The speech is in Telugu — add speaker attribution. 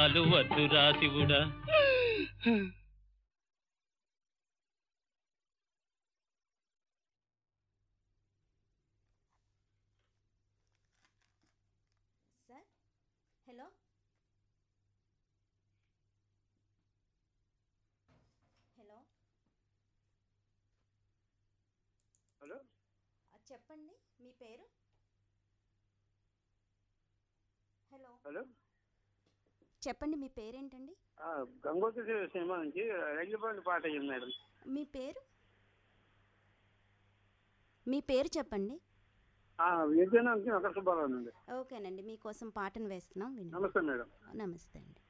Speaker 1: కష్టాలు వద్దురా శివుడా
Speaker 2: సార్ హలో హలో
Speaker 3: హలో
Speaker 2: ఆ, చెప్పండి మీ పేరు హలో
Speaker 3: హలో
Speaker 2: చెప్పండి మీ పేరేంటండి
Speaker 3: ఆ, గంగోత్రి సినిమా నుంచి రైలుబండి పాట అయ్యింది మేడం
Speaker 2: మీ పేరు మీ పేరు చెప్పండి
Speaker 3: విజయనగరం అక్కడ సుబ్బారావు అండి
Speaker 2: ఓకేనండి మీకోసం పాటను వేస్తున్నాం వినండి
Speaker 3: నమస్తే మేడం
Speaker 2: నమస్తే అండి